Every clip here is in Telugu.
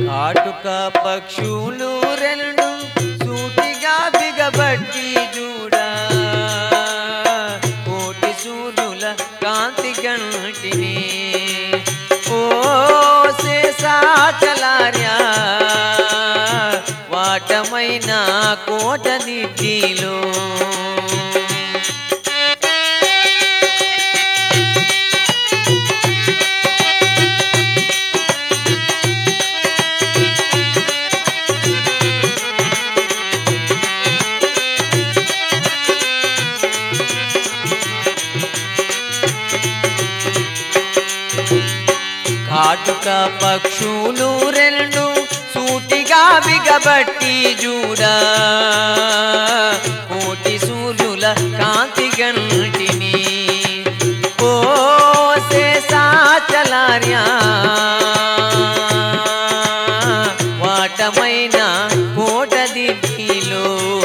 కాటుక పక్షులు రెండు సూటిగా బిగబట్టి చూడా కోటి సూర్యుల కాంతి గంటిని ఓ శేషాచలార్య వాటమైన కోట దిద్దిలో కాటుక పక్షులు రెండు సూటిగా బిగబట్టి చూడా కోటి సూర్యుల కాంతి గంటిని ఓ శేషాచలార్య వాటమైన కోట దిద్దిలో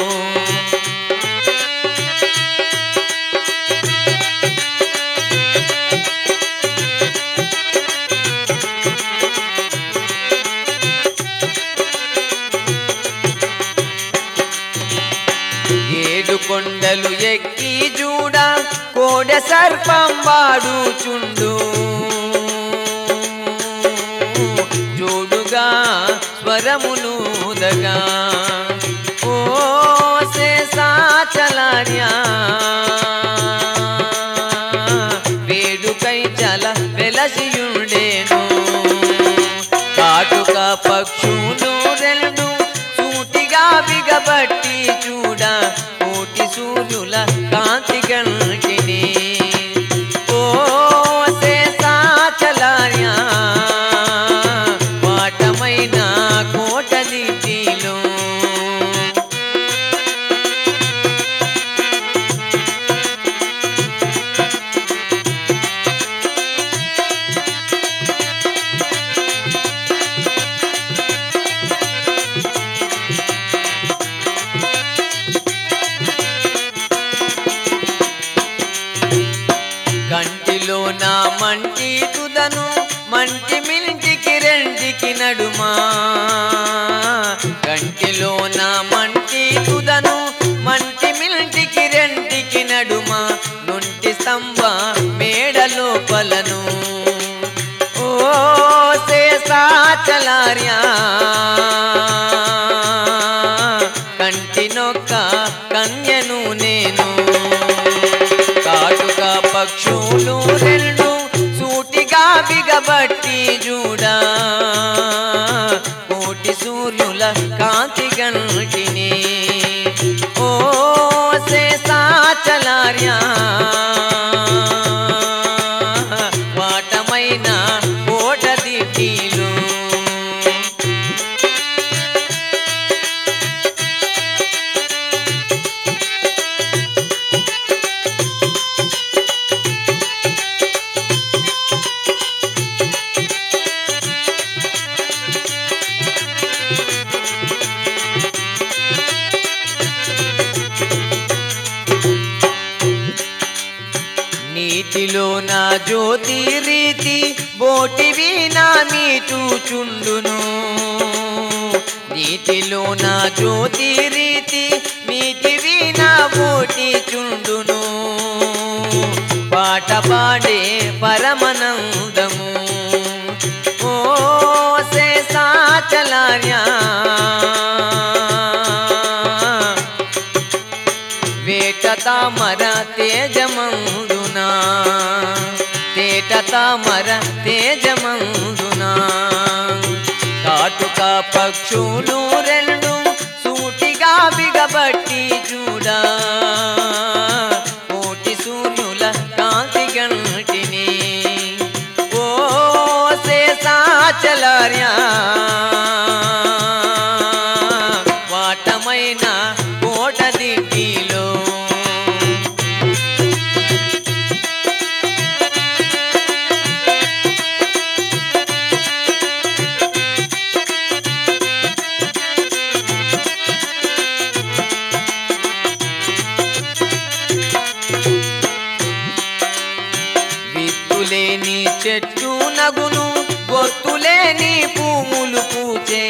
ఏడు కొండలు ఎక్కి చూడ కోడ సర్పం వాడుచుండు జోడుగా స్వరములుదగా ఓ శేషాచలార్య వేడుకై చల వెలసియుండేను కాటుక పక్షులు రెండు సూటిగా బిగబట్టి చూడ కోటి సూర్యుల కాంతి గంటిని ఓ శేషాచలార్య వాటమైన కోట దిద్దిలో కంటిలో నా మంటి తుదను మంటి మింటికి రెండికి నడుమా కంటిలో నా మంటి తుదను మంటి మింటికి రెండికి నడుమా నుంటి స్తంభ మేడ లోపలను ఓ శేషాచలార్య కంటి నొక్క కన్యను నేను కాటుక పక్షులు రెండు సూటిగా బిగబట్టి చూడా కోటి సూర్యుల కాంతి గంటిని ఓ శేషాచలార్య వాటమైన కోట దిద్దిలో నీటిలో నా జ్యోతి రీతి బోటివి నా మీటు చుండును నీటిలో నా జ్యోతి రీతి మీటివి నా బోటి చుండును పాట పాడే పరమనందము ఓ శేషాచలార్య వేట తామర తేజమందునా తేట తామర తేజమందునా కాటుక పక్షులు రెండు సూటిగా బిగబట్టి చూడా కోటి సూర్యుల కాంతి గంటిని ఓ శేషాచలార్య వాటమైన కోట దిద్దిలో విత్తులేని చెట్టు నగును గొత్తులేని పువ్వులు పూచే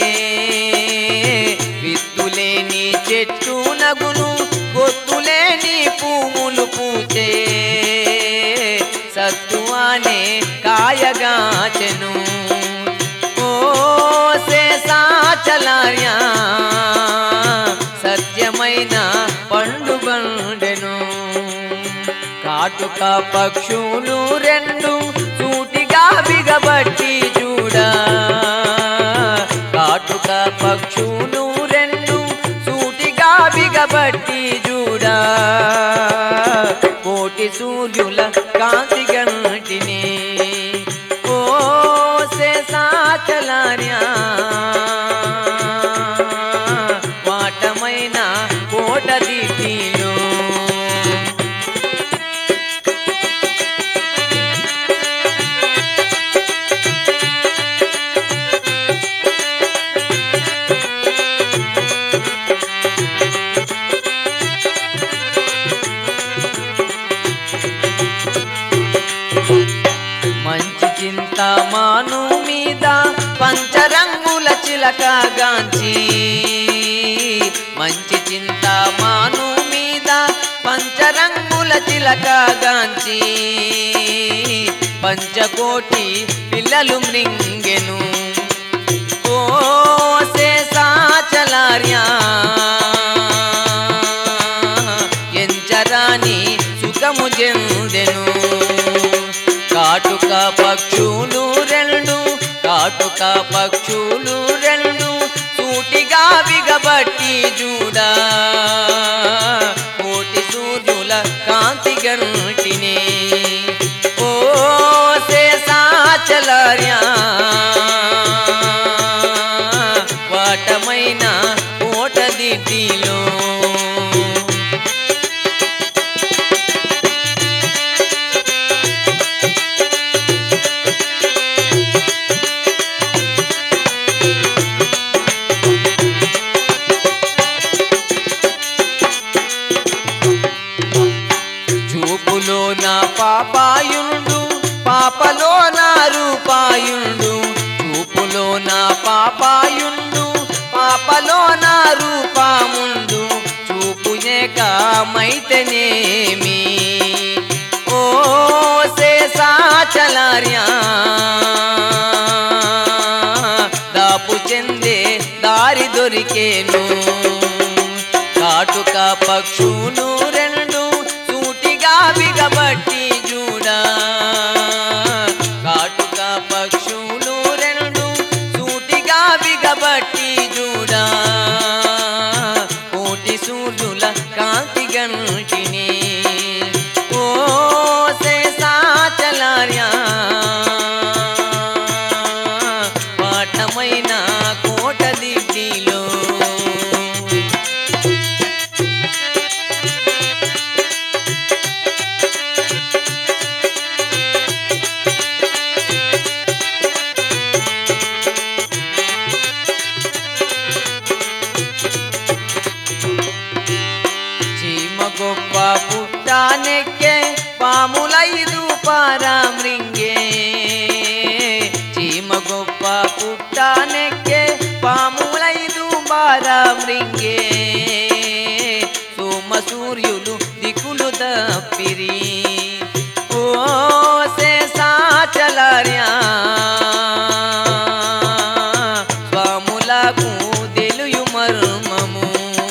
కాలమే కాయగాచెను ఓ శేషాచలార్య సత్యమైన పండు బండెను కాటుక పక్షులు రెండు సూటిగా బిగబట్టి చూడ కాటుక పక్షులు రెండు సూటిగా బిగబట్టి చూడ కోటి సూర్యుల కాంతి గంటిని ఓ శేషాచలార్య వాటమైన కోట దిట్టిలో మంచి చింత మాను మీద పంచరంగుల చిలక గాంచి మంచి చింత మాను మీద పంచరంగుల చిలక గాంచి పంచకోటి పిల్లలు మృంగెను ఓ శేషాచలార్య ఎంచరాని సుఖము చెందెను కాటుక పక్షులు రెండు కాటుక పక్షులు రెండు సూటిగా బిగబట్టి చూడా కోటి సూర్యుల కాంతి గంటినే ఓ శేషాచలార్య వాటమైన కోట దిట్టిలో చూపులో నా పాపాయుండు పాపలో నా రూపాయుండు చూపులో నా పాపాయుండు పాపలో నా రూపాముండు చూపునేక మైతనేమి ఓ శేషాచలార్య దాపు చెందే దారి దొరికేను కాటుక పక్షులు రెండు సూటిగా బిగబట్టి చూడా కాటుక పక్షులు రెండు సూటిగా బిగబట్టి చూడా కోటి సూర్యుల కాంతి గంటిని ఓ శేషాచలార్య పాఠమైన కోట దిడ్డిలో చీమ గొప్ప పుట్టానెక్కే పాములైదు పారామృంగే చీమ గొప్ప పుట్టానెక్కే పాములైదు పారామృంగే సోమ సూర్యులు దిక్కులు తప్పిరి ఓ శేషాచలార్య స్వాములకు తెలుయు మర్మము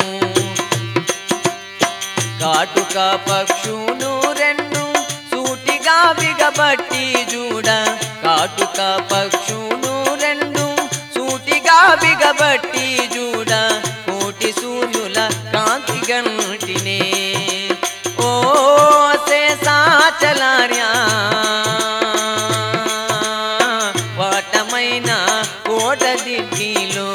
కాటుక పక్షులు రెండు సూటిగా బిగబట్టి చూడ కాటుక పక్షులు రెండు సూటిగా బిగబట్టి చూడ కోటి సూర్యుల కాంతి గంటినే ఓ శేషాచలార్య వాటమైన కోట దిడ్డిలో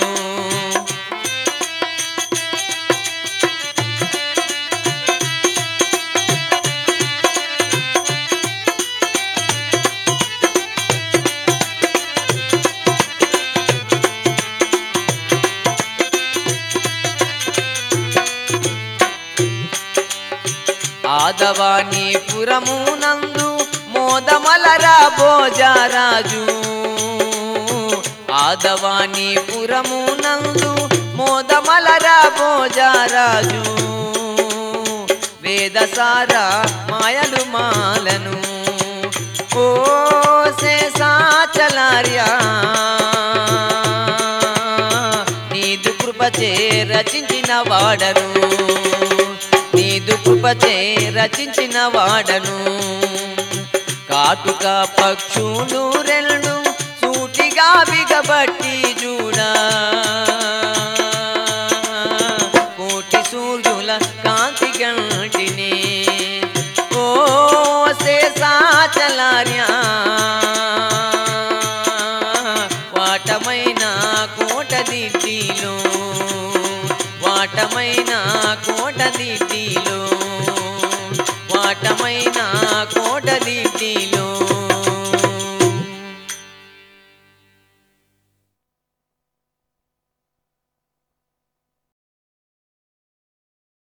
ఆదవాని పురము నందు మోదమలరా భోజరాజు ఆదవాని పురము నందు మోదమలరా భోజరాజు వేదసార మాయలు మాలను ఓ రచించిన వాడను నీదు కృపచే రచించిన వాడను కాటుక పక్షులు రెండు సూటిగా బిగబట్టి